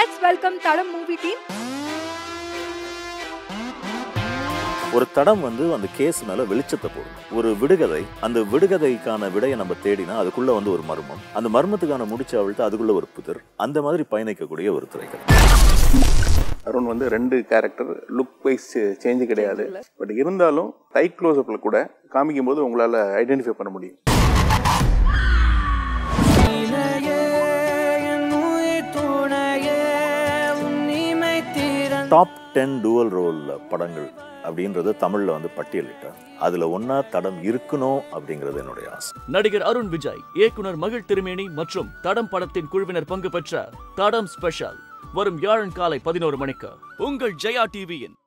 let's welcome Tadam movie team. ஒரு தடம் வந்து அந்த கேஸ் மேல வெளிச்சத்தை போடும் ஒரு விடுகதை அந்த விடுகதைக்கான விடையை நம்ம தேடினா அதுக்குள்ள வந்து ஒரு மர்மம் அந்த மர்மத்துக்கான முடிச்சு அவிழ்த்து அதுக்குள்ள ஒரு புதிர் அந்த மாதிரி பயணிக்கக்கூடிய ஒரு திரைக்கதை அருண் வந்து ரெண்டு கேரக்டர் லுக் வைஸ் சேஞ்சு கிடையாது பட் இருந்தாலும் டைட் க்ளோஸ்அப்ல கூட காமிக்கும் போது உங்களால ஐடென்டிஃபை பண்ண முடியும் டாப் டென் டூவல் ரோல் படங்கள் அப்படின்றது தமிழ்ல வந்து பட்டியலிட்டார் அதுல ஒன்னா தடம் இருக்கணும் அப்படிங்கிறது என்னுடைய ஆசை நடிகர் அருண் விஜய் இயக்குனர் மகிழ் திருமேனி மற்றும் தடம் படத்தின் குழுவினர் பங்கு பெற்ற தடம் ஸ்பெஷல் வரும் வியாழன் காலை பதினோரு மணிக்கு உங்கள் ஜெயா டிவியின்